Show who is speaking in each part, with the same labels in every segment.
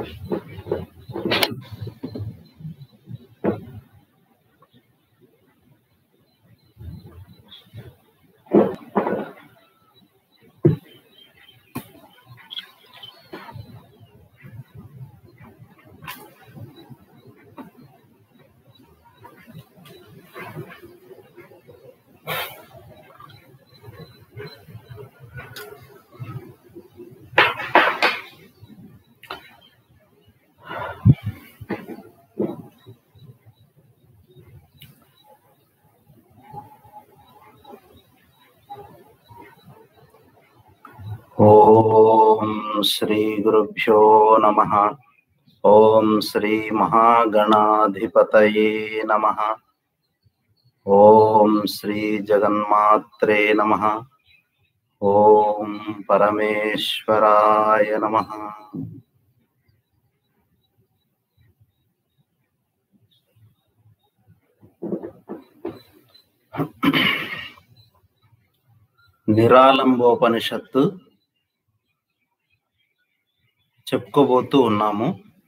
Speaker 1: ఓం శ్రీ గురుభ్యో నమ ఓం శ్రీ మహాగణాధిపతయే నమ ఓం శ్రీ జగన్మాత్రే నమ ఓం పరమేశ్వరాయ నమ నిరాలంబోపనిషత్తు చెప్పుకోబోతూ ఉన్నాము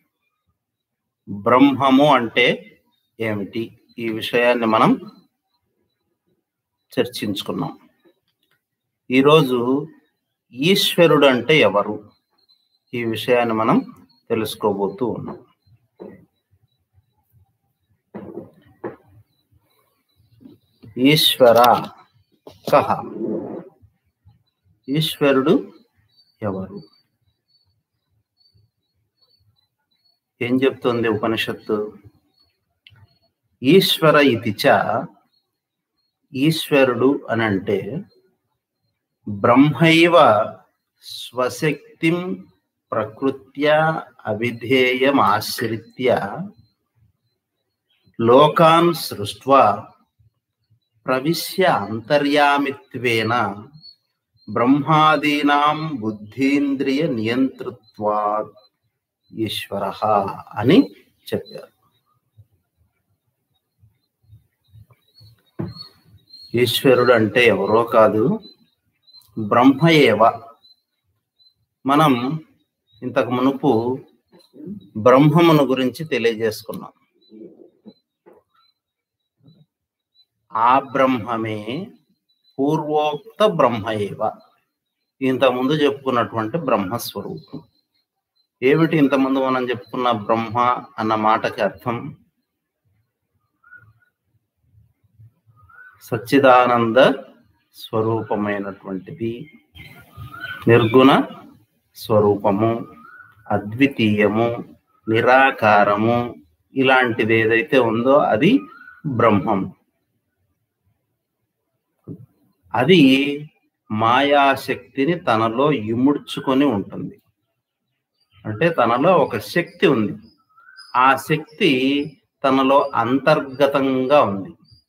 Speaker 1: బ్రహ్మము అంటే ఏమిటి ఈ విషయాన్ని మనం చర్చించుకున్నాం ఈరోజు ఈశ్వరుడు అంటే ఎవరు ఈ విషయాన్ని మనం తెలుసుకోబోతూ ఉన్నాం ఈశ్వర కహ ఈశ్వరుడు ఎవరు ఏం చెప్తుంది ఉపనిషత్తు ఈశ్వర ఇది చ ఈశ్వరుడు అని అంటే బ్రహ్మైవ స్వశక్తిం ప్రకృత్యా అవిధేయమాశ్రిత్య లోకాన్ సృష్ట్వా ప్రవిశ్య అంతర్యామిత్వేన బ్రహ్మాదీనాం బుద్ధీంద్రియ నియంతృత్వాత్ ఈశ్వర అని చెప్పారు ఈశ్వరుడు అంటే ఎవరో కాదు బ్రహ్మయేవ మనం ఇంతకు మునుపు బ్రహ్మమును గురించి తెలియజేసుకున్నాం ఆ బ్రహ్మమే పూర్వోక్త బ్రహ్మయేవ ఇంతకుముందు చెప్పుకున్నటువంటి బ్రహ్మస్వరూపం ఏమిటి ఇంతకుముందు మనం చెప్పుకున్న బ్రహ్మ అన్న మాటకి అర్థం సచ్చిదానంద స్వరూపమైనటువంటిది నిర్గుణ స్వరూపము అద్వితీయము నిరాకారము ఇలాంటిది ఏదైతే ఉందో అది బ్రహ్మం అది మాయాశక్తిని తనలో ఇముడ్చుకొని ఉంటుంది అంటే తనలో ఒక శక్తి ఉంది ఆ శక్తి తనలో అంతర్గతంగా ఉంది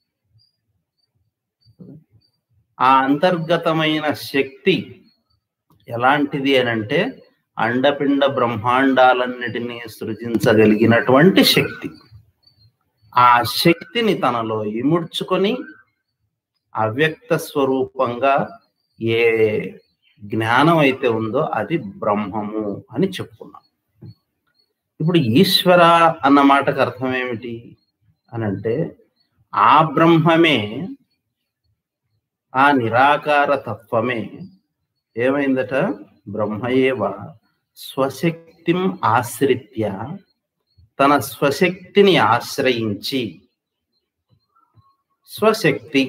Speaker 1: ఆ అంతర్గతమైన శక్తి ఎలాంటిది అని అంటే అండపిండ బ్రహ్మాండాలన్నిటినీ సృజించగలిగినటువంటి శక్తి ఆ శక్తిని తనలో ఇముడ్చుకొని అవ్యక్త స్వరూపంగా ఏ జ్ఞానం అయితే ఉందో అది బ్రహ్మము అని చెప్పుకున్నాం ఇప్పుడు ఈశ్వర అన్న మాటకు అర్థం ఏమిటి అని అంటే ఆ బ్రహ్మమే ఆ నిరాకార తత్వమే ఏమైందట బ్రహ్మయేవ స్వశక్తిం ఆశ్రిత్య తన స్వశక్తిని ఆశ్రయించి స్వశక్తి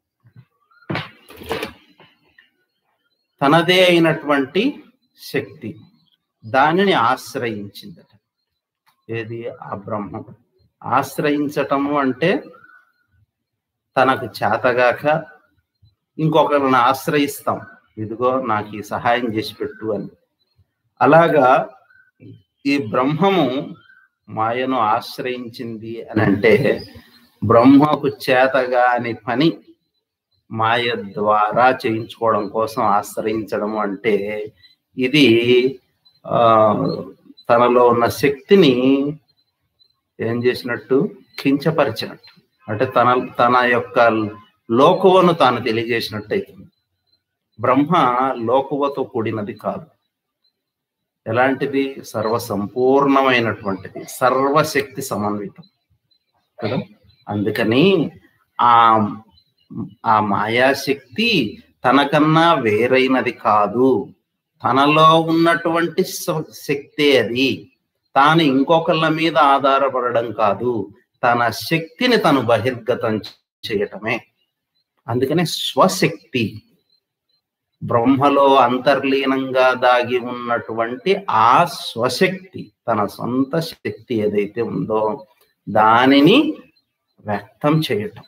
Speaker 1: తనదే అయినటువంటి శక్తి దానిని ఆశ్రయించిందట ఏది ఆ బ్రహ్మం ఆశ్రయించటము అంటే తనకు చేతగాక ఇంకొకరిని ఆశ్రయిస్తాం ఇదిగో నాకు ఈ సహాయం చేసి పెట్టు అని అలాగా ఈ బ్రహ్మము మాయను ఆశ్రయించింది అని అంటే బ్రహ్మకు చేతగాని పని మాయ ద్వారా చేయించుకోవడం కోసం ఆశ్రయించడం అంటే ఇది ఆ తనలో ఉన్న శక్తిని ఏం చేసినట్టు కించపరిచినట్టు అంటే తన తన యొక్క లోకువను తాను తెలియజేసినట్టు అవుతుంది బ్రహ్మ లోకువతో కూడినది కాదు ఎలాంటిది సర్వ సంపూర్ణమైనటువంటిది సర్వశక్తి సమన్వితం కదా అందుకని ఆ ఆ మాయాశక్తి తనకన్నా వేరైనది కాదు తనలో ఉన్నటువంటి స- శక్తే అది తాను ఇంకొకళ్ళ మీద ఆధారపడడం కాదు తన శక్తిని తను బహిర్గతం చేయటమే అందుకనే స్వశక్తి బ్రహ్మలో అంతర్లీనంగా దాగి ఉన్నటువంటి ఆ స్వశక్తి తన సొంత శక్తి ఏదైతే ఉందో దానిని వ్యక్తం చేయటం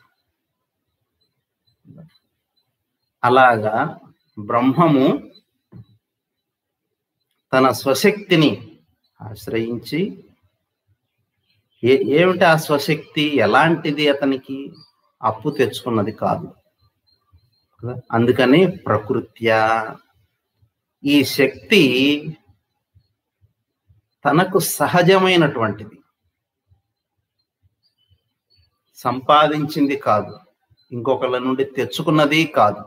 Speaker 1: అలాగా బ్రహ్మము తన స్వశక్తిని ఆశ్రయించి ఏ ఏమిటి ఆ స్వశక్తి ఎలాంటిది అతనికి అప్పు తెచ్చుకున్నది కాదు కదా? అందుకని ప్రకృత్యా ఈ శక్తి తనకు సహజమైనటువంటిది సంపాదించింది కాదు ఇంకొకళ్ళ నుండి తెచ్చుకున్నది కాదు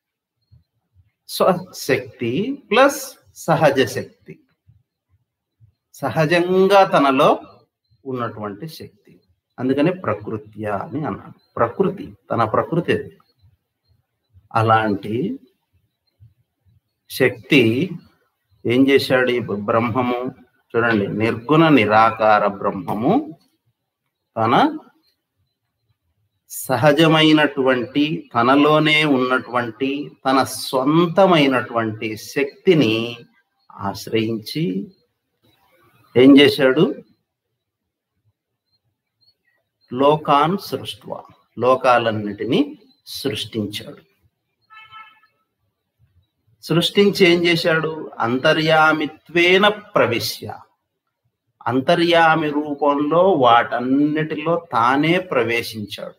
Speaker 1: స్వశక్తి ప్లస్ సహజ శక్తి సహజంగా తనలో ఉన్నటువంటి శక్తి అందుకని ప్రకృత్య అని అన్నాడు ప్రకృతి తన ప్రకృతి అది. అలాంటి శక్తి ఏం చేశాడు ఈ బ్రహ్మము చూడండి నిర్గుణ నిరాకార బ్రహ్మము తన సహజమైనటువంటి తనలోనే ఉన్నటువంటి తన సొంతమైనటువంటి శక్తిని ఆశ్రయించి ఏం చేశాడు లోకాన్ సృష్ట్వ లోకాలన్నిటినీ సృష్టించాడు సృష్టించి ఏం చేశాడు అంతర్యామిత్వేన ప్రవిశ్య అంతర్యామి రూపంలో వాటన్నిటిలో తానే ప్రవేశించాడు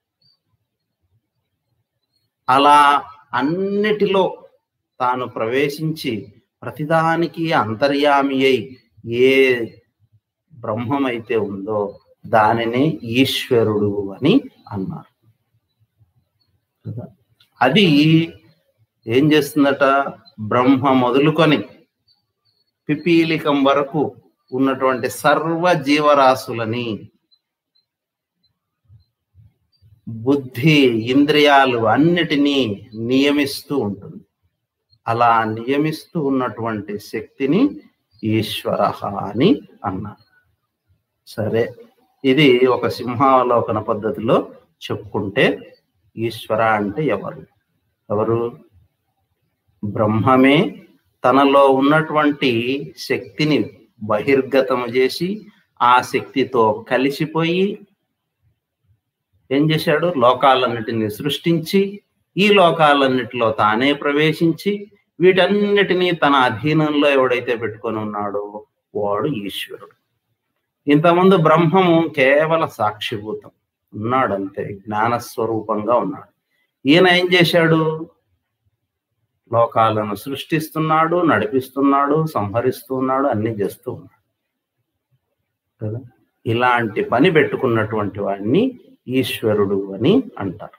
Speaker 1: అలా అన్నిటిలో తాను ప్రవేశించి ప్రతిదానికి అంతర్యామి అయి ఏ బ్రహ్మమైతే ఉందో దానిని ఈశ్వరుడు అని అన్నారు కదా? అది ఏం చేస్తుందట బ్రహ్మ మొదలుకొని పిపీలికం వరకు ఉన్నటువంటి సర్వ జీవరాశులని బుద్ధి ఇంద్రియాలు అన్నిటినీ నియమిస్తూ ఉంటుంది అలా నియమిస్తూ ఉన్నటువంటి శక్తిని ఈశ్వర అని అన్నారు సరే ఇది ఒక సింహావలోకన పద్ధతిలో చెప్పుకుంటే ఈశ్వర అంటే ఎవరు ఎవరు బ్రహ్మమే తనలో ఉన్నటువంటి శక్తిని బహిర్గతము చేసి ఆ శక్తితో కలిసిపోయి ఏం చేశాడు లోకాలన్నిటిని సృష్టించి ఈ లోకాలన్నిటిలో తానే ప్రవేశించి వీటన్నిటినీ తన అధీనంలో ఎవడైతే పెట్టుకొని ఉన్నాడో వాడు ఈశ్వరుడు ఇంతకుముందు బ్రహ్మము కేవల సాక్షిభూతం ఉన్నాడు అంతే జ్ఞాన స్వరూపంగా ఉన్నాడు ఈయన ఏం చేశాడు లోకాలను సృష్టిస్తున్నాడు నడిపిస్తున్నాడు సంహరిస్తున్నాడు అన్ని చేస్తూ ఉన్నాడు కదా ఇలాంటి పని పెట్టుకున్నటువంటి వాడిని ఈశ్వరుడు అని అంటారు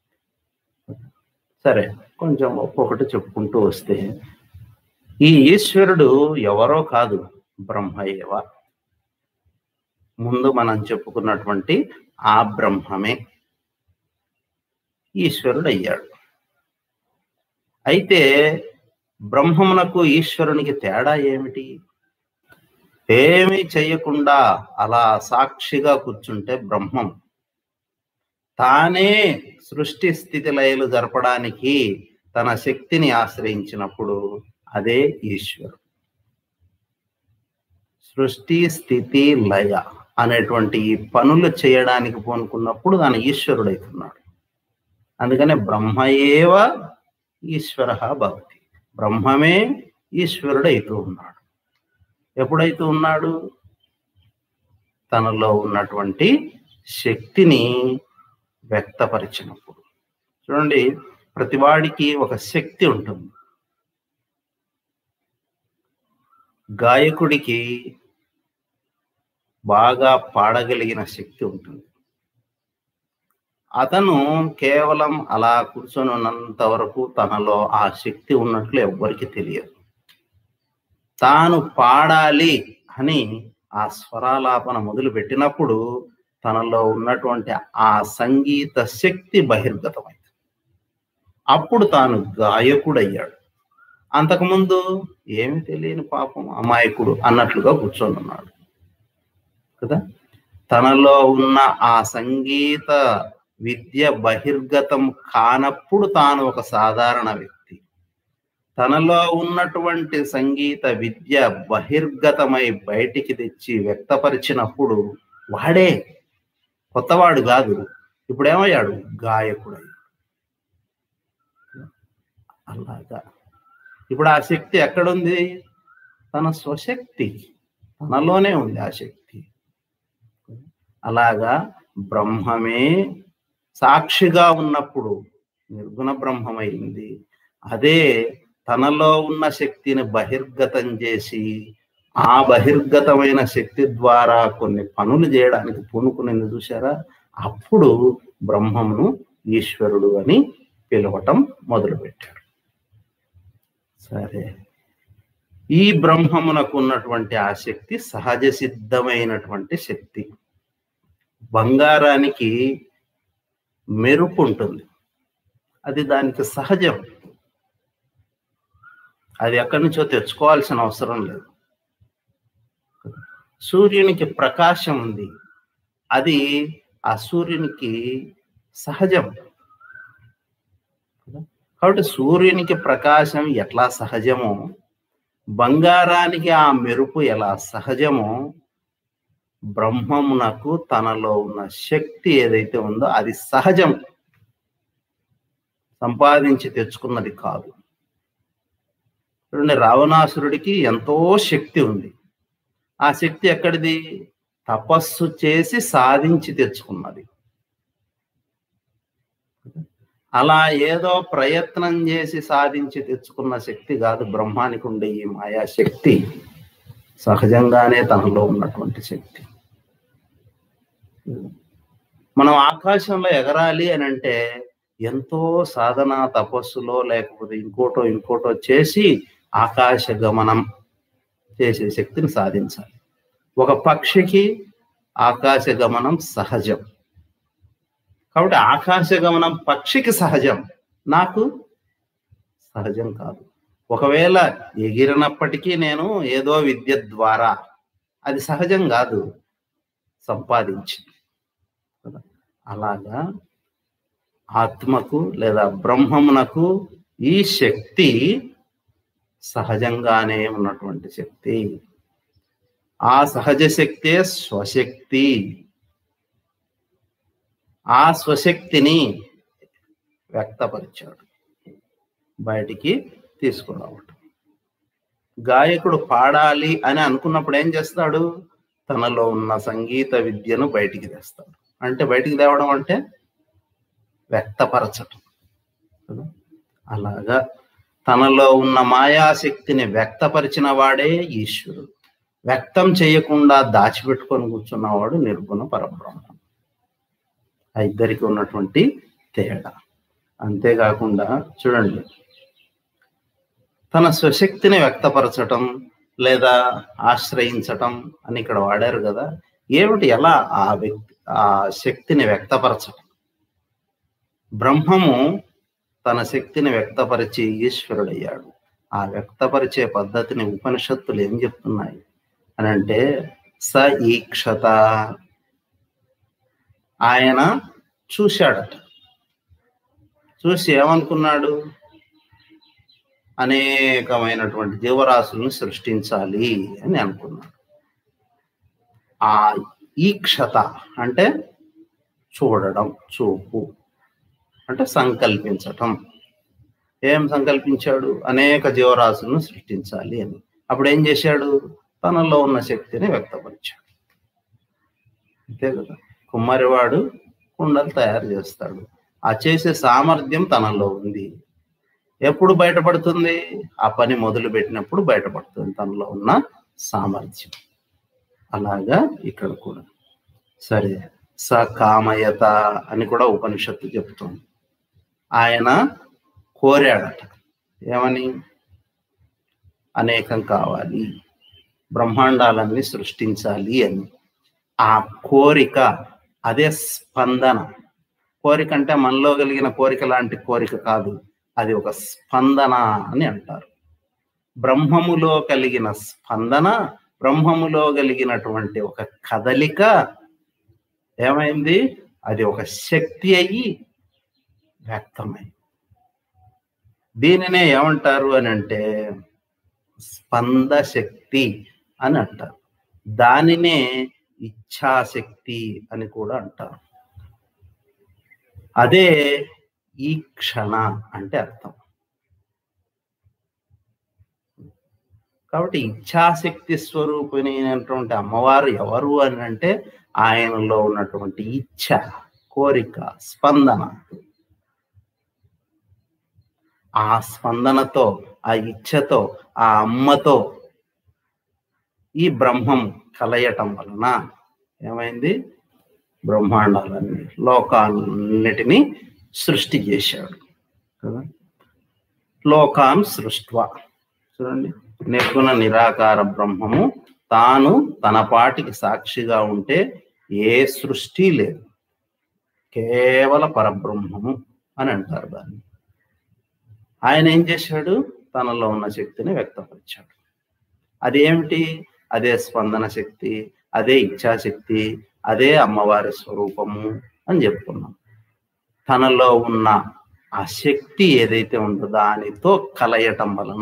Speaker 1: సరే కొంచెం ఒక్కొక్కటి చెప్పుకుంటూ వస్తే ఈ ఈశ్వరుడు ఎవరో కాదు బ్రహ్మయేవ ముందు మనం చెప్పుకున్నటువంటి ఆ బ్రహ్మమే ఈశ్వరుడు అయ్యాడు అయితే బ్రహ్మమునకు ఈశ్వరునికి తేడా ఏమిటి ఏమీ చెయ్యకుండా అలా సాక్షిగా కూర్చుంటే బ్రహ్మం తానే సృష్టి స్థితి లయలు జరపడానికి తన శక్తిని ఆశ్రయించినప్పుడు అదే ఈశ్వరుడు సృష్టి స్థితి లయ అనేటువంటి ఈ పనులు చేయడానికి పూనుకున్నప్పుడు దాని ఈశ్వరుడు అవుతున్నాడు అందుకనే బ్రహ్మయేవ ఈశ్వర భక్తి బ్రహ్మమే ఈశ్వరుడు అవుతూ ఉన్నాడు ఎప్పుడైతే ఉన్నాడు తనలో ఉన్నటువంటి శక్తిని వ్యక్తపరిచినప్పుడు చూడండి ప్రతివాడికి ఒక శక్తి ఉంటుంది గాయకుడికి బాగా పాడగలిగిన శక్తి ఉంటుంది అతను కేవలం అలా కూర్చొని ఉన్నంత వరకు తనలో ఆ శక్తి ఉన్నట్లు ఎవ్వరికి తెలియదు తాను పాడాలి అని ఆ స్వరాలాపన మొదలు పెట్టినప్పుడు తనలో ఉన్నటువంటి ఆ సంగీత శక్తి బహిర్గతమైంది అప్పుడు తాను గాయకుడయ్యాడు అంతకుముందు ఏమి తెలియని పాపం అమాయకుడు అన్నట్లుగా కూర్చొని ఉన్నాడు కదా తనలో ఉన్న ఆ సంగీత విద్య బహిర్గతం కానప్పుడు తాను ఒక సాధారణ వ్యక్తి తనలో ఉన్నటువంటి సంగీత విద్య బహిర్గతమై బయటికి తెచ్చి వ్యక్తపరిచినప్పుడు వాడే కొత్తవాడు కాదు ఇప్పుడు ఏమయ్యాడు గాయకుడు అలాగా ఇప్పుడు ఆ శక్తి ఎక్కడుంది తన స్వశక్తి తనలోనే ఉంది ఆ శక్తి అలాగా బ్రహ్మమే సాక్షిగా ఉన్నప్పుడు నిర్గుణ బ్రహ్మమైంది అదే తనలో ఉన్న శక్తిని బహిర్గతం చేసి ఆ బహిర్గతమైన శక్తి ద్వారా కొన్ని పనులు చేయడానికి పూనుకునేది చూసారా అప్పుడు బ్రహ్మమును ఈశ్వరుడు అని పిలవటం మొదలుపెట్టాడు సరే ఈ బ్రహ్మమునకు ఉన్నటువంటి ఆ శక్తి సహజ సిద్ధమైనటువంటి శక్తి బంగారానికి మెరుపు ఉంటుంది అది దానికి సహజం అది ఎక్కడి నుంచో తెచ్చుకోవాల్సిన అవసరం లేదు సూర్యునికి ప్రకాశం ఉంది అది ఆ సూర్యునికి సహజం కాబట్టి సూర్యునికి ప్రకాశం ఎట్లా సహజమో బంగారానికి ఆ మెరుపు ఎలా సహజమో బ్రహ్మమునకు తనలో ఉన్న శక్తి ఏదైతే ఉందో అది సహజం సంపాదించి తెచ్చుకున్నది కాదు చూడండి రావణాసురుడికి ఎంతో శక్తి ఉంది ఆ శక్తి ఎక్కడిది తపస్సు చేసి సాధించి తెచ్చుకున్నది అలా ఏదో ప్రయత్నం చేసి సాధించి తెచ్చుకున్న శక్తి కాదు బ్రహ్మానికి ఉండే ఈ మాయా శక్తి సహజంగానే తనలో ఉన్నటువంటి శక్తి మనం ఆకాశంలో ఎగరాలి అని అంటే ఎంతో సాధన తపస్సులో లేకపోతే ఇంకోటో ఇంకోటో చేసి ఆకాశ గమనం చేసే శక్తిని సాధించాలి ఒక పక్షికి ఆకాశ గమనం సహజం కాబట్టి ఆకాశ గమనం పక్షికి సహజం నాకు సహజం కాదు ఒకవేళ ఎగిరినప్పటికీ నేను ఏదో విద్య ద్వారా అది సహజం కాదు సంపాదించి అలాగా ఆత్మకు లేదా బ్రహ్మమునకు ఈ శక్తి సహజంగానే ఉన్నటువంటి శక్తి ఆ సహజ శక్తే స్వశక్తి ఆ స్వశక్తిని వ్యక్తపరిచాడు బయటికి తీసుకురావటం గాయకుడు పాడాలి అని అనుకున్నప్పుడు ఏం చేస్తాడు తనలో ఉన్న సంగీత విద్యను బయటికి తెస్తాడు అంటే బయటికి తేవడం అంటే వ్యక్తపరచటం అలాగా తనలో ఉన్న మాయాశక్తిని వ్యక్తపరిచిన వాడే ఈశ్వరుడు వ్యక్తం చేయకుండా దాచిపెట్టుకొని కూర్చున్నవాడు నిర్గుణ పరబ్రహ్మం ఆ ఇద్దరికి ఉన్నటువంటి తేడా అంతేకాకుండా చూడండి తన స్వశక్తిని వ్యక్తపరచటం లేదా ఆశ్రయించటం అని ఇక్కడ వాడారు కదా ఏమిటి ఎలా ఆ వ్యక్తి ఆ శక్తిని వ్యక్తపరచటం బ్రహ్మము తన శక్తిని వ్యక్తపరిచి ఈశ్వరుడయ్యాడు ఆ వ్యక్తపరిచే పద్ధతిని ఉపనిషత్తులు ఏం చెప్తున్నాయి అని అంటే స ఈక్షత ఆయన చూశాడట చూసి ఏమనుకున్నాడు అనేకమైనటువంటి జీవరాశులను సృష్టించాలి అని అనుకున్నాడు ఆ ఈక్షత అంటే చూడడం చూపు అంటే సంకల్పించటం ఏం సంకల్పించాడు అనేక జీవరాశులను సృష్టించాలి అని అప్పుడు ఏం చేశాడు తనలో ఉన్న శక్తిని వ్యక్తపరిచాడు అంతే కదా కుమ్మరివాడు కుండలు తయారు చేస్తాడు ఆ చేసే సామర్థ్యం తనలో ఉంది ఎప్పుడు బయటపడుతుంది ఆ పని మొదలు పెట్టినప్పుడు బయటపడుతుంది తనలో ఉన్న సామర్థ్యం అలాగా ఇక్కడ కూడా సరే స కామయత అని కూడా ఉపనిషత్తు చెప్తుంది ఆయన కోరాడట ఏమని అనేకం కావాలి బ్రహ్మాండాలన్నీ సృష్టించాలి అని ఆ కోరిక అదే స్పందన కోరిక అంటే మనలో కలిగిన కోరిక లాంటి కోరిక కాదు అది ఒక స్పందన అని అంటారు బ్రహ్మములో కలిగిన స్పందన బ్రహ్మములో కలిగినటువంటి ఒక కదలిక ఏమైంది అది ఒక శక్తి అయ్యి వ్యక్తమై దీనినే ఏమంటారు అని అంటే స్పంద శక్తి అని అంటారు దానినే ఇచ్ఛాశక్తి అని కూడా అంటారు అదే ఈ క్షణ అంటే అర్థం కాబట్టి ఇచ్ఛాశక్తి స్వరూపిణి అయినటువంటి అమ్మవారు ఎవరు అని అంటే ఆయనలో ఉన్నటువంటి ఇచ్ఛ కోరిక స్పందన ఆ స్పందనతో ఆ ఇచ్ఛతో ఆ అమ్మతో ఈ బ్రహ్మం కలయటం వలన ఏమైంది బ్రహ్మాండాలన్నీ లోకాలన్నిటినీ సృష్టి చేశాడు కదా లోకాన్ సృష్ట్వ చూడండి నిర్గుణ నిరాకార బ్రహ్మము తాను తన పాటికి సాక్షిగా ఉంటే ఏ సృష్టి లేదు కేవల పరబ్రహ్మము అని అంటారు దాన్ని ఆయన ఏం చేశాడు తనలో ఉన్న శక్తిని వ్యక్తపరిచాడు అదేమిటి అదే స్పందన శక్తి అదే ఇచ్ఛాశక్తి అదే అమ్మవారి స్వరూపము అని చెప్పుకున్నాం తనలో ఉన్న ఆ శక్తి ఏదైతే ఉందో దానితో కలయటం వలన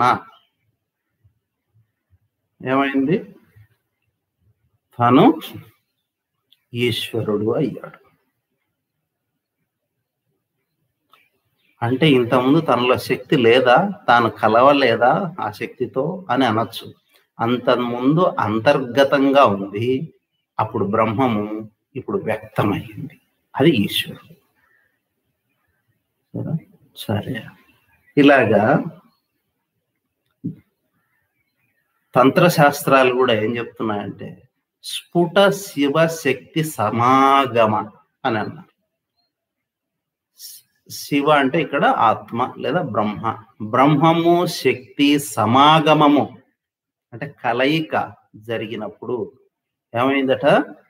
Speaker 1: ఏమైంది తను ఈశ్వరుడు అయ్యాడు అంటే ఇంతకుముందు తనలో శక్తి లేదా తాను కలవలేదా ఆ శక్తితో అని అనొచ్చు అంతకుముందు అంతర్గతంగా ఉంది అప్పుడు బ్రహ్మము ఇప్పుడు వ్యక్తమైంది అది ఈశ్వరుడు కదా? సరే ఇలాగా తంత్రశాస్త్రాలు కూడా ఏం చెప్తున్నాయంటే స్ఫుట శివ శక్తి సమాగమ అని అన్నారు శివ అంటే ఇక్కడ ఆత్మ లేదా బ్రహ్మ బ్రహ్మము శక్తి సమాగమము అంటే కలయిక జరిగినప్పుడు ఏమైందట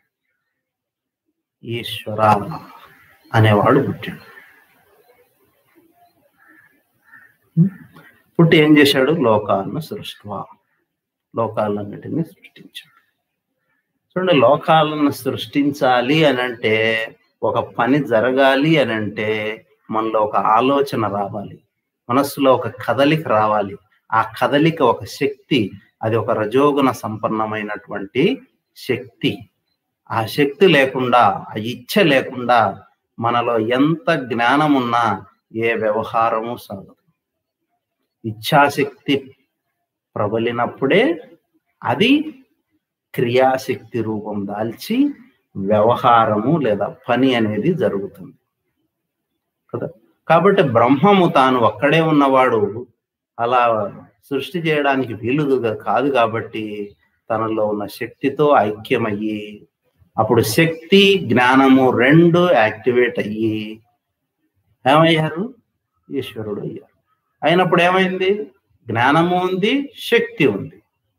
Speaker 1: ఈశ్వర అనేవాడు పుట్టాడు పుట్టి ఏం చేశాడు లోకాలను సృష్టివా లోకాలన్నిటినీ సృష్టించాడు చూడండి లోకాలను సృష్టించాలి అని అంటే ఒక పని జరగాలి అని అంటే మనలో ఒక ఆలోచన రావాలి మనస్సులో ఒక కదలిక రావాలి ఆ కదలిక ఒక శక్తి అది ఒక రజోగుణ సంపన్నమైనటువంటి శక్తి ఆ శక్తి లేకుండా ఆ ఇచ్ఛ లేకుండా మనలో ఎంత జ్ఞానం ఉన్నా ఏ వ్యవహారము సాగదు ఇచ్ఛాశక్తి ప్రబలినప్పుడే అది క్రియాశక్తి రూపం దాల్చి వ్యవహారము లేదా పని అనేది జరుగుతుంది కదా కాబట్టి బ్రహ్మము తాను ఒక్కడే ఉన్నవాడు అలా సృష్టి చేయడానికి వీలుగా కాదు కాబట్టి తనలో ఉన్న శక్తితో ఐక్యమయ్యి అప్పుడు శక్తి జ్ఞానము రెండు యాక్టివేట్ అయ్యి ఏమయ్యారు ఈశ్వరుడు అయ్యారు అయినప్పుడు ఏమైంది జ్ఞానము ఉంది శక్తి ఉంది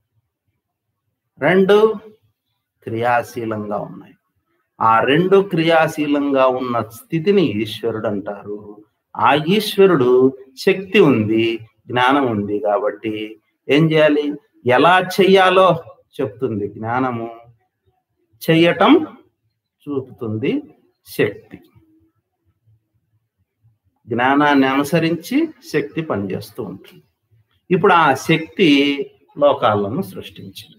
Speaker 1: రెండు క్రియాశీలంగా ఉన్నాయి ఆ రెండు క్రియాశీలంగా ఉన్న స్థితిని ఈశ్వరుడు అంటారు ఆ ఈశ్వరుడు శక్తి ఉంది జ్ఞానం ఉంది కాబట్టి ఏం చేయాలి ఎలా చెయ్యాలో చెప్తుంది జ్ఞానము చెయ్యటం చూపుతుంది శక్తి జ్ఞానాన్ని అనుసరించి శక్తి పనిచేస్తూ ఉంటుంది ఇప్పుడు ఆ శక్తి లోకాలను సృష్టించింది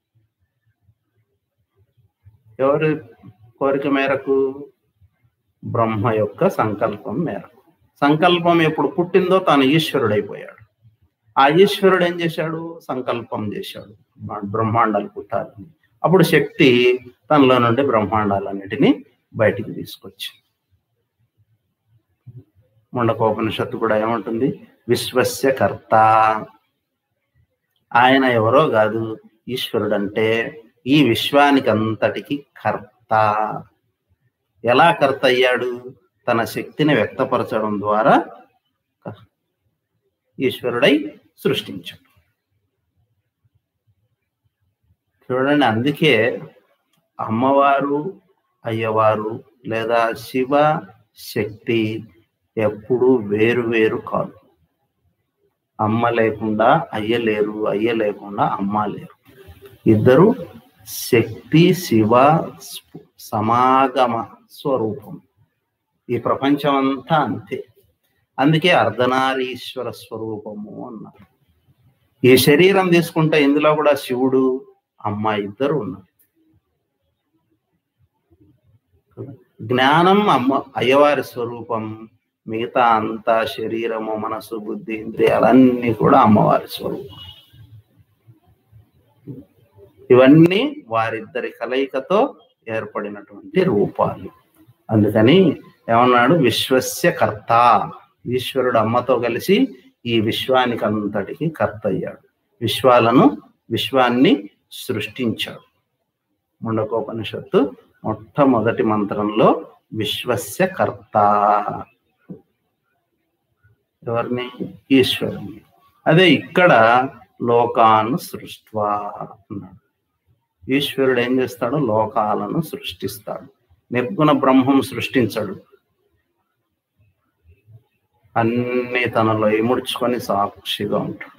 Speaker 1: ఎవరి కోరిక మేరకు బ్రహ్మ యొక్క సంకల్పం మేరకు సంకల్పం ఎప్పుడు పుట్టిందో తాను ఈశ్వరుడైపోయాడు ఆ ఈశ్వరుడు ఏం చేశాడు సంకల్పం చేశాడు బ్రహ్మాండాలు పుట్టాలని అప్పుడు శక్తి తనలో నుండి బ్రహ్మాండాలన్నిటినీ బయటికి తీసుకొచ్చింది ముండకోపనిషత్తు కూడా ఏమంటుంది విశ్వస్య కర్త ఆయన ఎవరో కాదు ఈశ్వరుడు అంటే ఈ విశ్వానికి అంతటికి కర్త ఎలా కర్త అయ్యాడు తన శక్తిని వ్యక్తపరచడం ద్వారా ఈశ్వరుడై సృష్టించాడు చూడండి అందుకే అమ్మవారు అయ్యవారు లేదా శివ శక్తి ఎప్పుడు వేరు వేరు కాదు అమ్మ లేకుండా అయ్య లేరు అయ్య లేకుండా అమ్మ లేరు ఇద్దరు శక్తి శివ స్ఫు- సమాగమ స్వరూపం ఈ ప్రపంచం అంతా అంతే అందుకే అర్ధనారీశ్వర స్వరూపము అన్నారు ఈ శరీరం తీసుకుంటే ఇందులో కూడా శివుడు అమ్మ ఇద్దరు ఉన్నారు జ్ఞానం అమ్మ అయ్యవారి స్వరూపం మిగతా అంతా శరీరము మనసు బుద్ధి ఇంద్రియాలన్నీ కూడా అమ్మవారి స్వరూపం ఇవన్నీ వారిద్దరి కలయికతో ఏర్పడినటువంటి రూపాలు అందుకని ఏమన్నాడు విశ్వస్య కర్త ఈశ్వరుడు అమ్మతో కలిసి ఈ విశ్వానికి అంతటికి కర్త అయ్యాడు విశ్వాలను విశ్వాన్ని సృష్టించాడు ముండకోపనిషత్తు మొట్టమొదటి మంత్రంలో విశ్వస్య కర్త ఎవరిని ఈశ్వరుని అదే ఇక్కడ లోకాన్ని సృష్టివా అన్నాడు ఈశ్వరుడు ఏం చేస్తాడు లోకాలను సృష్టిస్తాడు నిర్గుణ బ్రహ్మం సృష్టించడు అన్ని తనలో ఇముడ్చుకొని సాక్షిగా ఉంటాడు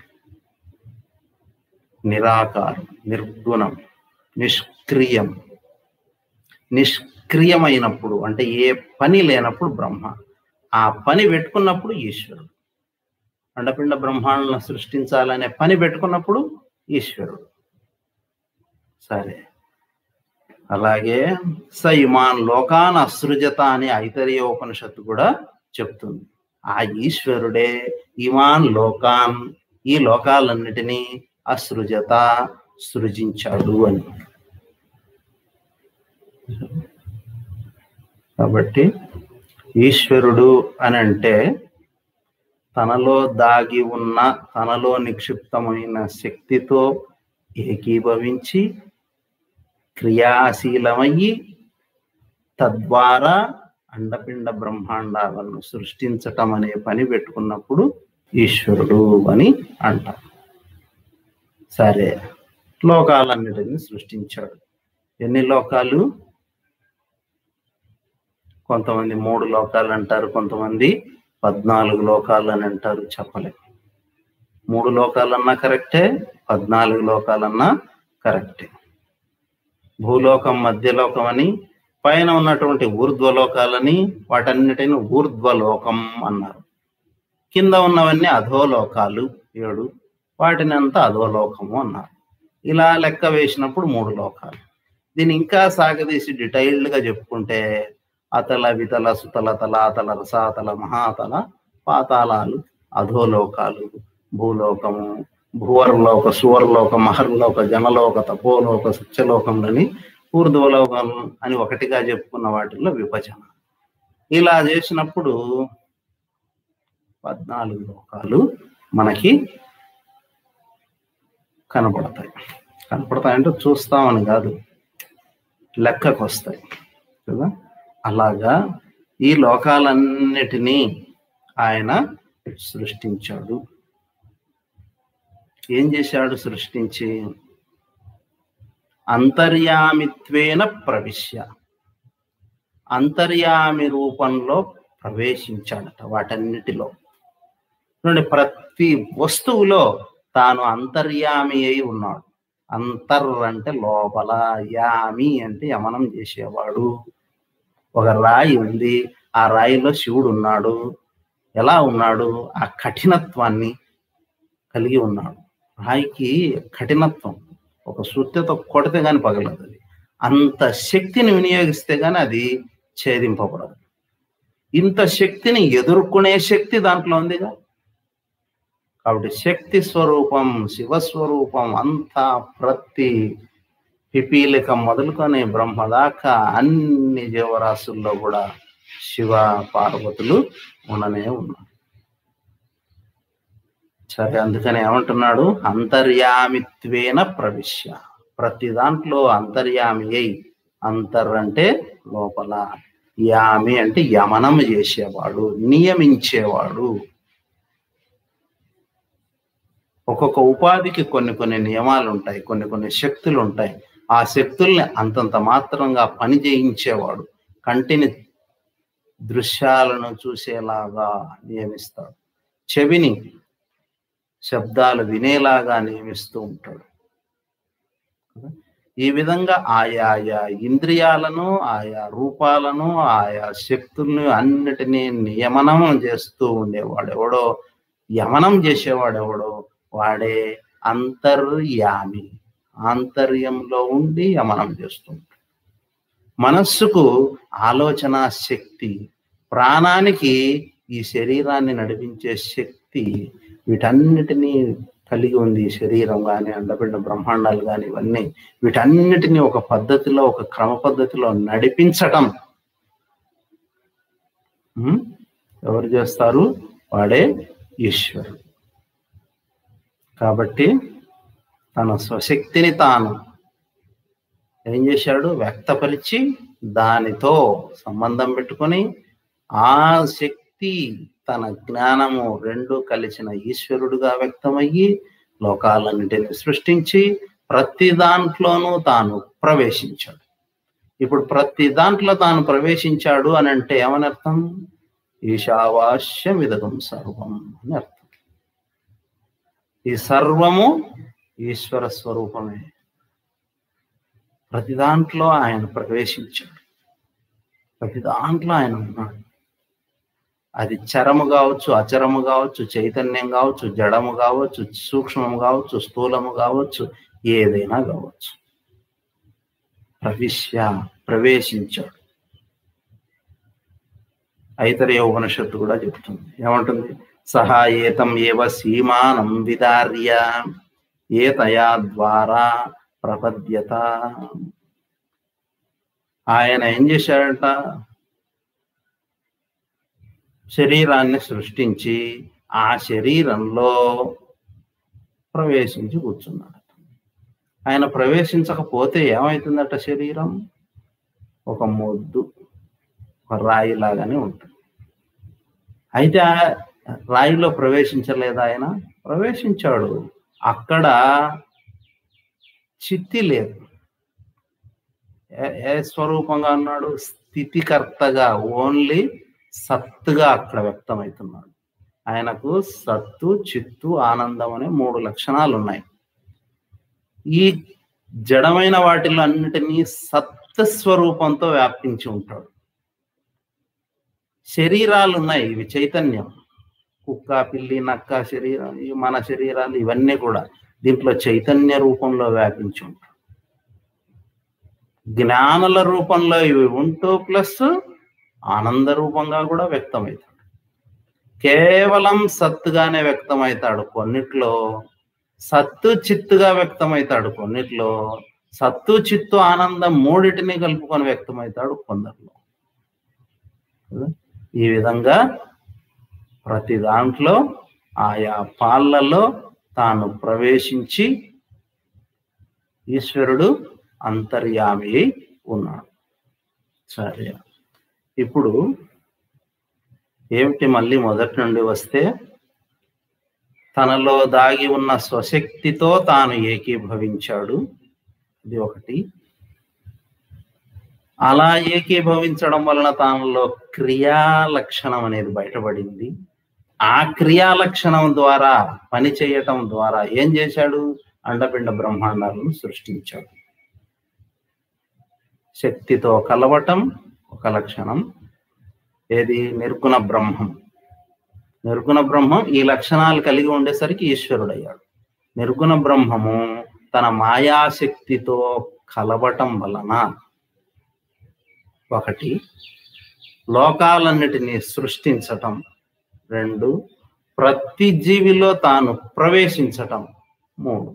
Speaker 1: నిరాకారం నిర్గుణం నిష్క్రియం నిష్క్రియమైనప్పుడు అంటే ఏ పని లేనప్పుడు బ్రహ్మ ఆ పని పెట్టుకున్నప్పుడు ఈశ్వరుడు అండపిండ బ్రహ్మాండాలను సృష్టించాలనే పని పెట్టుకున్నప్పుడు ఈశ్వరుడు సరే అలాగే స ఇమాన్ లోకాన్ అసృజత అనే ఐతరీయ ఉపనిషత్తు కూడా చెప్తుంది ఆ ఈశ్వరుడే ఇమాన్ లోకాన్ ఈ లోకాలన్నిటినీ అసృజత సృజించాడు అని కాబట్టి ఈశ్వరుడు అని అంటే తనలో దాగి ఉన్న తనలో నిక్షిప్తమైన శక్తితో ఏకీభవించి క్రియాశీలమయ్యి తద్వారా అండపిండ బ్రహ్మాండాలను సృష్టించటం అనే పని పెట్టుకున్నప్పుడు ఈశ్వరుడు అని అంటారు సరే లోకాలన్నిటిని సృష్టించాడు ఎన్ని లోకాలు కొంతమంది మూడు లోకాలు అంటారు కొంతమంది పద్నాలుగు లోకాలు అని అంటారు చెప్పలేం మూడు లోకాలన్నా కరెక్టే పద్నాలుగు లోకాలన్నా కరెక్టే భూలోకం మధ్యలోకం అని పైన ఉన్నటువంటి ఊర్ధ్వలోకాలని వాటన్నిటిని ఊర్ధ్వలోకం అన్నారు కింద ఉన్నవన్నీ అధోలోకాలు ఏడు వాటిని అంతా అధోలోకము అన్నారు ఇలా లెక్క వేసినప్పుడు మూడు లోకాలు దీన్ని ఇంకా సాగదీసి డీటెయిల్డ్గా చెప్పుకుంటే అతల వితల సుతల తల అతల రసాతల మహాతల పాతాళాలు అధోలోకాలు భూలోకము భూవర్లోక సువర్లోక మహర్లోక జనలోక తపోలోక సత్యలోకంలని ఊర్ధ్వలోకం అని ఒకటిగా చెప్పుకున్న వాటిల్లో విభజన ఇలా చేసినప్పుడు పద్నాలుగు లోకాలు మనకి కనపడతాయి కనపడతాయంటే చూస్తామని కాదు లెక్కకు వస్తాయి కదా అలాగా ఈ లోకాలన్నిటినీ ఆయన సృష్టించాడు ఏం చేశాడు సృష్టించి అంతర్యామిత్వేన ప్రవిశ్య అంతర్యామి రూపంలో ప్రవేశించాడట వాటన్నిటిలో చూడండి ప్రతి వస్తువులో తాను అంతర్యామి అయి ఉన్నాడు అంతర్ అంటే లోపల యామి అంటే యమనం చేసేవాడు ఒక రాయి ఉంది ఆ రాయిలో శివుడు ఉన్నాడు ఎలా ఉన్నాడు ఆ కఠినత్వాన్ని కలిగి ఉన్నాడు రాయికి కఠినత్వం ఒక సుత్తెతో కొడితే గాని పగలదు అది అంత శక్తిని వినియోగిస్తే గాని అది ఛేదింపబడదు ఇంత శక్తిని ఎదుర్కొనే శక్తి దాంట్లో ఉందిగా కాబట్టి శక్తి స్వరూపం శివస్వరూపం అంతా ప్రతి పిపీలికం మొదలుకొని బ్రహ్మ దాకా అన్ని జీవరాశుల్లో కూడా శివ పార్వతులు ఉండనే ఉన్నారు సరే అందుకని ఏమంటున్నాడు అంతర్యామిత్వేన ప్రవిశ్య ప్రతి దాంట్లో అంతర్యామి అయి అంతర్ అంటే లోపల యామి అంటే యమనం చేసేవాడు నియమించేవాడు ఒక్కొక్క ఉపాధికి కొన్ని కొన్ని నియమాలు ఉంటాయి కొన్ని కొన్ని శక్తులు ఉంటాయి ఆ శక్తుల్ని అంతంత మాత్రంగా పని చేయించేవాడు కంటిని దృశ్యాలను చూసేలాగా నియమిస్తాడు చెవిని శబ్దాలు వినేలాగా నియమిస్తూ ఉంటాడు ఈ విధంగా ఆయా ఆయా ఇంద్రియాలను ఆయా రూపాలను ఆయా శక్తులను అన్నిటినీ నియమనం చేస్తూ ఉండేవాడు ఎవడో యమనం చేసేవాడెవడో వాడే అంతర్యామి ఆంతర్యంలో ఉండి యమనం చేస్తుంటాడు మనస్సుకు ఆలోచన శక్తి ప్రాణానికి ఈ శరీరాన్ని నడిపించే శక్తి వీటన్నిటినీ కలిగి ఉంది ఈ శరీరం కానీ అండపిండ బ్రహ్మాండాలు కానీ ఇవన్నీ వీటన్నిటిని ఒక పద్ధతిలో ఒక క్రమ పద్ధతిలో నడిపించటం ఉమ్, ఎవరు చేస్తారు వాడే ఈశ్వరుడు కాబట్టి తన స్వశక్తిని తాను ఏం చేశాడు వ్యక్తపరిచి దానితో సంబంధం పెట్టుకొని ఆ శక్తి తన జ్ఞానము రెండు కలిసిన ఈశ్వరుడుగా వ్యక్తమయ్యి లోకాలన్నిటిని సృష్టించి ప్రతి దాంట్లోనూ తాను ప్రవేశించాడు ఇప్పుడు ప్రతి దాంట్లో తాను ప్రవేశించాడు అని అంటే ఏమని అర్థం ఈశావాస్యం ఇదగం సర్వం అని అర్థం ఈ సర్వము ఈశ్వర స్వరూపమే ప్రతి దాంట్లో ఆయన ప్రవేశించాడు ప్రతి దాంట్లో ఆయన ఉన్నాడు అది చరము కావచ్చు అచరము కావచ్చు చైతన్యం కావచ్చు జడము కావచ్చు సూక్ష్మము కావచ్చు స్థూలము కావచ్చు ఏదైనా కావచ్చు ప్రవిశ్య ప్రవేశించాడు ఐతరేయ ఉపనిషత్తు కూడా చెప్తుంది ఏమంటుంది సహా ఏతం ఏవ సీమానం విదార్య ఏతయా ద్వారా ప్రపద్యత ఆయన ఏం చేశాడంట శరీరాన్ని సృష్టించి ఆ శరీరంలో ప్రవేశించి కూర్చున్నాడు ఆయన ప్రవేశించకపోతే ఏమవుతుందట శరీరం ఒక మొద్దు ఒక రాయి లాగానే ఉంటుంది అయితే ఆ రాయిలో ప్రవేశించలేదు ఆయన ప్రవేశించాడు అక్కడ చిత్తి లేదు ఏ- ఏ స్వరూపంగా ఉన్నాడు స్థితికర్తగా ఓన్లీ సత్తుగా అక్కడ వ్యక్తమవుతున్నాడు ఆయనకు సత్తు చిత్తు ఆనందం అనే మూడు లక్షణాలు ఉన్నాయి ఈ జడమైన వాటిలో అన్నిటినీ సత్త స్వరూపంతో వ్యాపించి ఉంటాడు శరీరాలు ఉన్నాయి ఇవి చైతన్యం కుక్క పిల్లి నక్క శరీరం ఇవి మన శరీరాలు ఇవన్నీ కూడా దీంట్లో చైతన్య రూపంలో వ్యాపించి ఉంటాడు జ్ఞానుల రూపంలో ఇవి ఉంటూ ప్లస్ ఆనంద రూపంగా కూడా వ్యక్తమవుతాడు కేవలం సత్తుగానే వ్యక్తమవుతాడు కొన్నిట్లో సత్తు చిత్తుగా వ్యక్తమవుతాడు కొన్నిట్లో సత్తు చిత్తు ఆనందం మూడిటిని కలుపుకొని వ్యక్తమవుతాడు కొందరిలో కదా? ఈ విధంగా ప్రతి దాంట్లో ఆయా పాళ్ళలో తాను ప్రవేశించి ఈశ్వరుడు అంతర్యామి అయి ఉన్నాడు సరే ఇప్పుడు ఏమిటి మళ్ళీ మొదటి నుండి వస్తే తనలో దాగి ఉన్న స్వశక్తితో తాను ఏకీభవించాడు ఇది ఒకటి అలా ఏకీభవించడం వలన తానులో క్రియా లక్షణం అనేది బయటపడింది ఆ క్రియా లక్షణం ద్వారా పని చేయటం ద్వారా ఏం చేశాడు అండపిండ బ్రహ్మాండాలను సృష్టించాడు శక్తితో కలవటం ఒక లక్షణం ఏది నిర్గుణ బ్రహ్మం నిర్గుణ బ్రహ్మం ఈ లక్షణాలు కలిగి ఉండేసరికి ఈశ్వరుడయ్యాడు నిర్గుణ బ్రహ్మము తన మాయాశక్తితో కలవటం వలన ఒకటి లోకాలన్నిటినీ సృష్టించటం రెండు ప్రతి జీవిలో తాను ప్రవేశించటం మూడు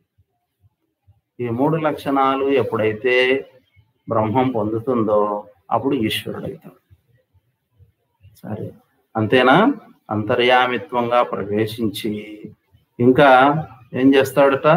Speaker 1: ఈ మూడు లక్షణాలు ఎప్పుడైతే బ్రహ్మం పొందుతుందో అప్పుడు ఈశ్వరుడు అవుతాడు సరే అంతేనా అంతర్యామిత్వంగా ప్రవేశించి ఇంకా ఏం చేస్తాడట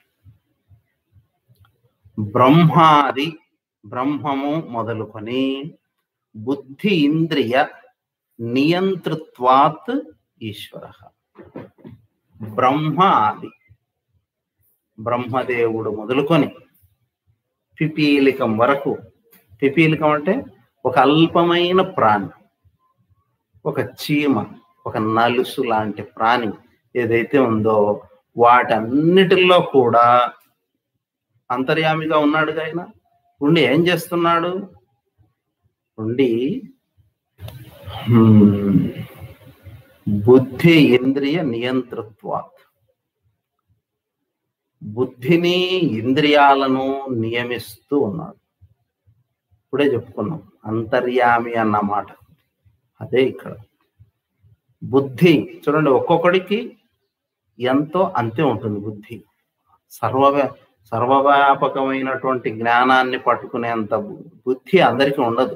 Speaker 1: బ్రహ్మాది బ్రహ్మము మొదలుకొని బుద్ధి ఇంద్రియ నియంతృత్వాత్ ఈశ్వర బ్రహ్మ ఆది బ్రహ్మదేవుడు మొదలుకొని పిపీలికం వరకు పిపీలికం అంటే ఒక అల్పమైన ప్రాణి ఒక చీమ ఒక నలుసు లాంటి ప్రాణి ఏదైతే ఉందో వాటన్నిటిలో కూడా అంతర్యామిగా ఉన్నాడు ఆయన ఉండి ఏం చేస్తున్నాడు ఉండి హ్మ్, బుద్ధి ఇంద్రియ నియంతృత్వాత్ బుద్ధిని ఇంద్రియాలను నియమిస్తూ ఉన్నాడు ఇప్పుడే చెప్పుకున్నాం అంతర్యామి అన్న మాట అదే ఇక్కడ బుద్ధి చూడండి ఒక్కొక్కడికి ఎంతో అంతే ఉంటుంది బుద్ధి సర్వ సర్వవ్యాపకమైనటువంటి జ్ఞానాన్ని పట్టుకునేంత బు- బుద్ధి అందరికీ ఉండదు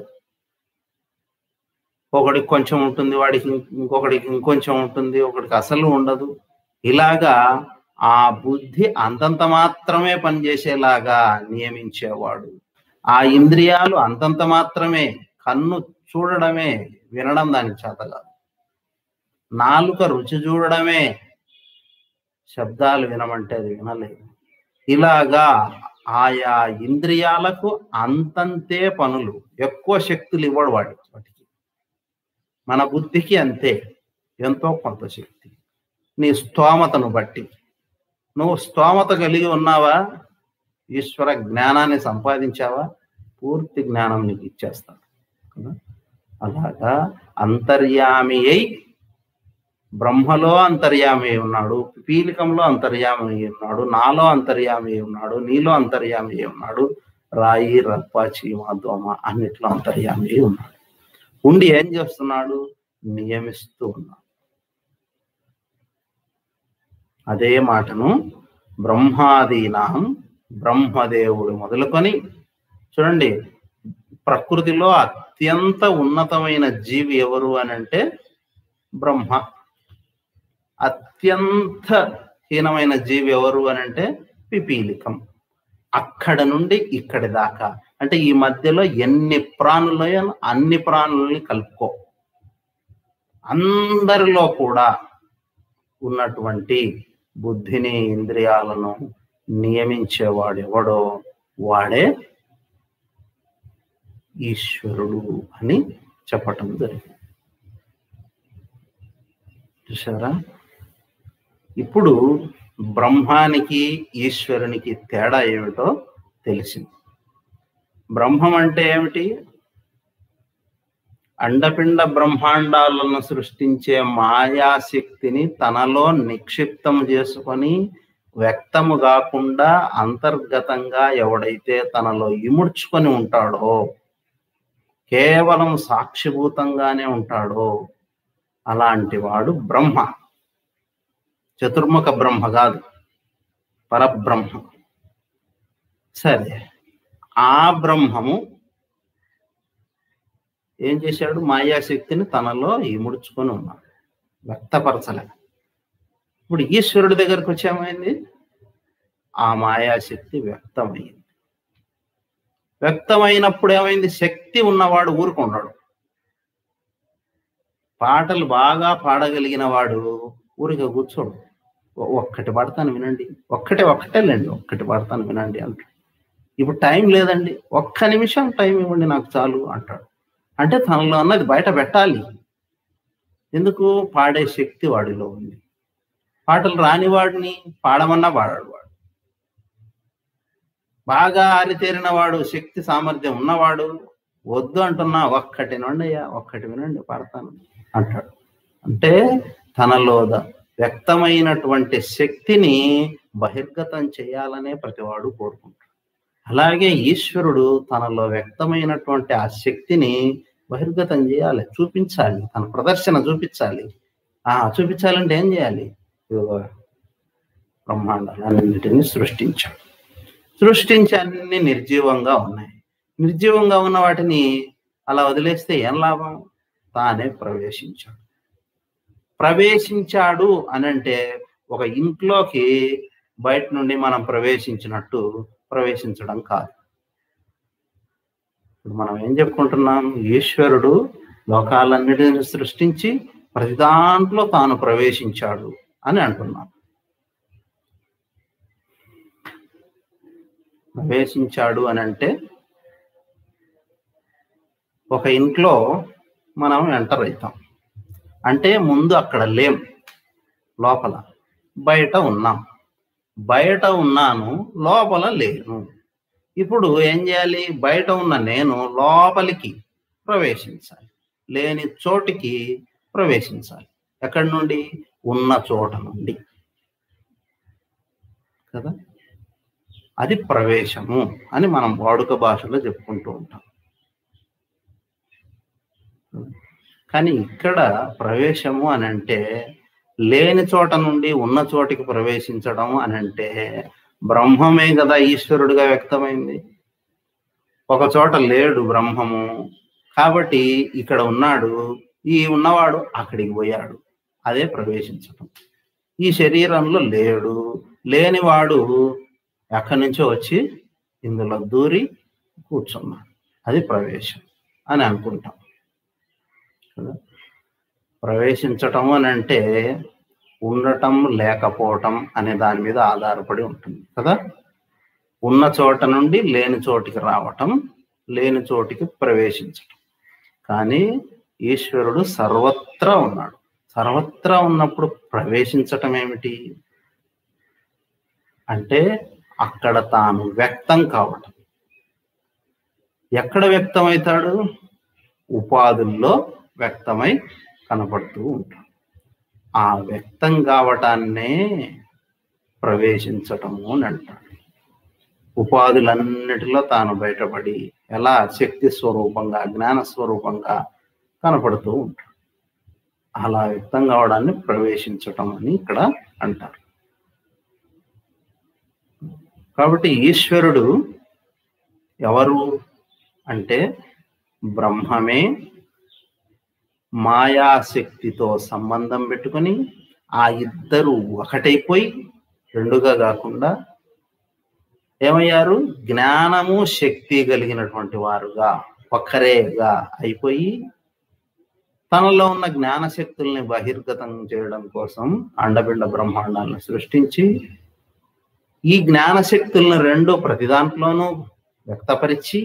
Speaker 1: ఒకడికి కొంచెం ఉంటుంది వాడికి ఇం- ఇంకొకడికి ఇంకొంచెం ఉంటుంది ఒకడికి అసలు ఉండదు ఇలాగా ఆ బుద్ధి అంతంత మాత్రమే పనిచేసేలాగా నియమించేవాడు ఆ ఇంద్రియాలు అంతంత మాత్రమే కన్ను చూడడమే వినడం దానికి చేత కాదు నాలుక రుచి చూడడమే శబ్దాలు వినమంటే అది వినలేదు ఇలాగా ఆయా ఇంద్రియాలకు అంతంతే పనులు ఎక్కువ శక్తులు ఇవ్వడు వాడి వాటికి మన బుద్ధికి అంతే ఎంతో కొంత శక్తి నీ స్తోమతను బట్టి నువ్వు స్తోమత కలిగి ఉన్నావా ఈశ్వర జ్ఞానాన్ని సంపాదించావా పూర్తి జ్ఞానం నీకు ఇచ్చేస్తాడు కదా అలాగా అంతర్యామి అయి బ్రహ్మలో అంతర్యామి అయి ఉన్నాడు పీలికంలో అంతర్యామి అయి ఉన్నాడు నాలో అంతర్యామి అయి ఉన్నాడు నీలో అంతర్యామి అయి ఉన్నాడు రాయి రప్ప చీమ దోమ అన్నిట్లో అంతర్యామి అయి ఉన్నాడు ఉండి ఏం చేస్తున్నాడు నియమిస్తూ ఉన్నాడు అదే మాటను బ్రహ్మాదీనాం బ్రహ్మదేవుడు మొదలుకొని చూడండి ప్రకృతిలో అత్యంత ఉన్నతమైన జీవి ఎవరు అని అంటే బ్రహ్మ అత్యంత హీనమైన జీవి ఎవరు అని అంటే పిపీలికం అక్కడ నుండి ఇక్కడి దాకా అంటే ఈ మధ్యలో ఎన్ని ప్రాణులు అన్ని ప్రాణుల్ని కలుపుకో అందరిలో కూడా ఉన్నటువంటి బుద్ధిని ఇంద్రియాలను నియమించేవాడు ఎవడో వాడే ఈశ్వరుడు అని చెప్పటం జరిగింది చూసారా ఇప్పుడు బ్రహ్మానికి ఈశ్వరునికి తేడా ఏమిటో తెలిసింది బ్రహ్మం అంటే ఏమిటి అండపిండ బ్రహ్మాండాలను సృష్టించే మాయాశక్తిని తనలో నిక్షిప్తం చేసుకొని వ్యక్తము కాకుండా అంతర్గతంగా ఎవడైతే తనలో ఇముడ్చుకొని ఉంటాడో కేవలం సాక్షిభూతంగానే ఉంటాడో అలాంటి వాడు బ్రహ్మ చతుర్ముఖ బ్రహ్మ కాదు పరబ్రహ్మ సరే ఆ బ్రహ్మము ఏం చేశాడు మాయాశక్తిని తనలో ఇముడ్చుకొని ఉన్నాడు వ్యక్తపరచలే ఇప్పుడు ఈశ్వరుడి దగ్గరకు వచ్చేమైంది ఆ మాయాశక్తి వ్యక్తమైంది వ్యక్తమైనప్పుడు ఏమైంది శక్తి ఉన్నవాడు ఊరుకున్నాడు పాటలు బాగా పాడగలిగిన వాడు ఊరిగా కూర్చోడు ఒ- ఒక్కటి పాడతాను వినండి ఒక్కటే ఒక్కటేలేండి ఒక్కటి పాడతాను వినండి అంటాడు ఇప్పుడు టైం లేదండి ఒక్క నిమిషం టైం ఇవ్వండి నాకు చాలు అంటాడు అంటే తనలో అన్నది బయట పెట్టాలి ఎందుకు పాడే శక్తి వాడిలో ఉంది పాటలు రాని వాడిని పాడమన్నా పాడాడు వాడు బాగా ఆరితేరిన వాడు శక్తి సామర్థ్యం ఉన్నవాడు వద్దు అంటున్నా ఒక్కటి వినండి అయ్యా ఒక్కటి వినండి పాడతాను అంటాడు అంటే తనలో ద- వ్యక్తమైనటువంటి శక్తిని బహిర్గతం చేయాలనే ప్రతివాడు కోరుకుంటాడు అలాగే ఈశ్వరుడు తనలో వ్యక్తమైనటువంటి ఆ శక్తిని బహిర్గతం చేయాలి చూపించాలి తన ప్రదర్శన చూపించాలి ఆ చూపించాలంటే ఏం చేయాలి ఇదిగో బ్రహ్మాండాలన్నింటినీ సృష్టించాడు సృష్టించి అన్ని నిర్జీవంగా ఉన్నాయి నిర్జీవంగా ఉన్న వాటిని అలా వదిలేస్తే ఏం లాభం తానే ప్రవేశించాడు ప్రవేశించాడు అని అంటే ఒక ఇంట్లోకి బయట నుండి మనం ప్రవేశించినట్టు ప్రవేశించడం కాదు ఇప్పుడు మనం ఏం చెప్పుకుంటున్నాం ఈశ్వరుడు లోకాలన్నిటిని సృష్టించి ప్రతి దాంట్లో తాను ప్రవేశించాడు అని అంటున్నాం ప్రవేశించాడు అని అంటే ఒక ఇంట్లో మనం ఎంటర్ అవుతాం అంటే ముందు అక్కడ లేం లోపల బయట ఉన్నాం బయట ఉన్నాను లోపల లేను ఇప్పుడు ఏం చేయాలి బయట ఉన్న నేను లోపలికి ప్రవేశించాలి లేని చోటికి ప్రవేశించాలి ఎక్కడి నుండి ఉన్న చోట నుండి కదా అది ప్రవేశము అని మనం వాడుక భాషలో చెప్పుకుంటూ ఉంటాం కానీ ఇక్కడ ప్రవేశము అని అంటే లేని చోట నుండి ఉన్న చోటికి ప్రవేశించడం అని అంటే బ్రహ్మమే కదా ఈశ్వరుడిగా వ్యక్తమైంది ఒక చోట లేడు బ్రహ్మము కాబట్టి ఇక్కడ ఉన్నాడు ఈ ఉన్నవాడు అక్కడికి పోయాడు అదే ప్రవేశించటం ఈ శరీరంలో లేడు లేనివాడు ఎక్కడి నుంచో వచ్చి ఇందులో దూరి కూర్చున్నాడు అది ప్రవేశం అని అనుకుంటాం కదా ప్రవేశించటం అని అంటే ఉండటం లేకపోవటం అనే దాని మీద ఆధారపడి ఉంటుంది కదా ఉన్న చోట నుండి లేని చోటికి రావటం లేని చోటికి ప్రవేశించటం కానీ ఈశ్వరుడు సర్వత్రా ఉన్నాడు సర్వత్రా ఉన్నప్పుడు ప్రవేశించటం ఏమిటి అంటే అక్కడ తాను వ్యక్తం కావటం ఎక్కడ వ్యక్తమవుతాడు ఉపాధుల్లో వ్యక్తమై కనపడుతూ ఉంటాడు ఆ వ్యక్తం కావటాన్నే ప్రవేశించటము అని అంటాడు ఉపాధులన్నిటిలో తాను బయటపడి ఎలా శక్తి స్వరూపంగా జ్ఞాన స్వరూపంగా కనపడుతూ ఉంటాడు అలా వ్యక్తం కావడాన్ని ప్రవేశించటం అని ఇక్కడ అంటారు కాబట్టి ఈశ్వరుడు ఎవరు అంటే బ్రహ్మమే మాయాశక్తితో సంబంధం పెట్టుకొని ఆ ఇద్దరు ఒకటైపోయి రెండుగా కాకుండా ఏమయ్యారు జ్ఞానము శక్తి కలిగినటువంటి వారుగా ఒక్కరేగా అయిపోయి తనలో ఉన్న జ్ఞాన శక్తుల్ని బహిర్గతం చేయడం కోసం అండబిండ బ్రహ్మాండాలను సృష్టించి ఈ జ్ఞాన శక్తులను రెండు ప్రతి దాంట్లోనూ వ్యక్తపరిచి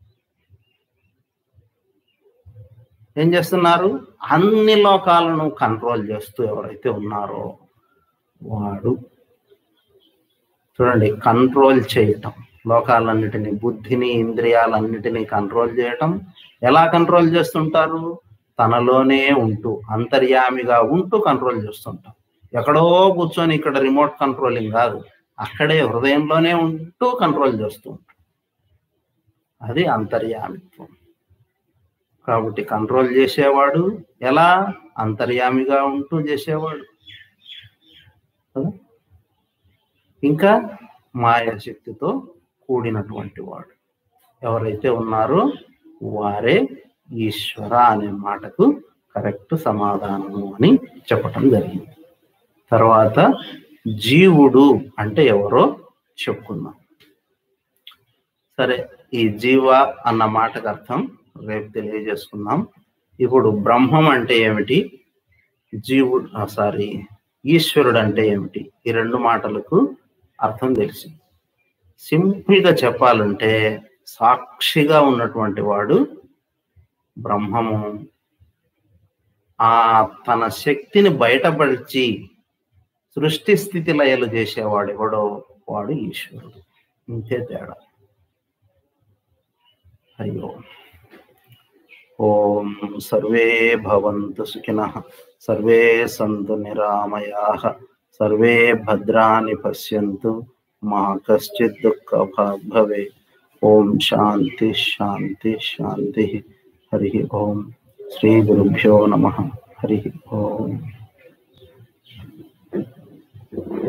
Speaker 1: ఏం చేస్తున్నారు అన్ని లోకాలను కంట్రోల్ చేస్తూ ఎవరైతే ఉన్నారో వాడు చూడండి కంట్రోల్ చేయటం లోకాలన్నిటినీ బుద్ధిని ఇంద్రియాలన్నిటినీ కంట్రోల్ చేయటం ఎలా కంట్రోల్ చేస్తుంటారు తనలోనే ఉంటూ అంతర్యామిగా ఉంటూ కంట్రోల్ చేస్తుంటాం ఎక్కడో కూర్చొని ఇక్కడ రిమోట్ కంట్రోలింగ్ కాదు అక్కడే హృదయంలోనే ఉంటూ కంట్రోల్ చేస్తూ ఉంటాం అది అంతర్యామిత్వం కాబట్టి కంట్రోల్ చేసేవాడు ఎలా అంతర్యామిగా ఉంటూ చేసేవాడు కదా ఇంకా మాయాశక్తితో కూడినటువంటి వాడు ఎవరైతే ఉన్నారో వారే ఈశ్వర అనే మాటకు కరెక్ట్ సమాధానము అని చెప్పటం జరిగింది తర్వాత జీవుడు అంటే ఎవరో చెప్పుకుందాం సరే ఈ జీవ అన్న మాటకు అర్థం రేపు తెలియజేసుకుందాం ఇప్పుడు బ్రహ్మం అంటే ఏమిటి జీవుడు సారీ ఈశ్వరుడు అంటే ఏమిటి ఈ రెండు మాటలకు అర్థం తెలిసి సింపుల్ గా చెప్పాలంటే సాక్షిగా ఉన్నటువంటి వాడు బ్రహ్మము ఆ తన శక్తిని బయటపరిచి సృష్టి స్థితి లయలు చేసేవాడు ఎవడో వాడు ఈశ్వరుడు ఇంతే తేడా హరి ఓం ఓం సర్వే భవంతు సుఖినః సర్వే సంతు నిరామయాః సర్వే భద్రాని పశ్యంతు మా కశ్చిత్ దుఃఖ భాగ్ భవే ఓం శాంతి శాంతి శాంతి హరి ఓం శ్రీ గురుభ్యో నమ హరి ఓం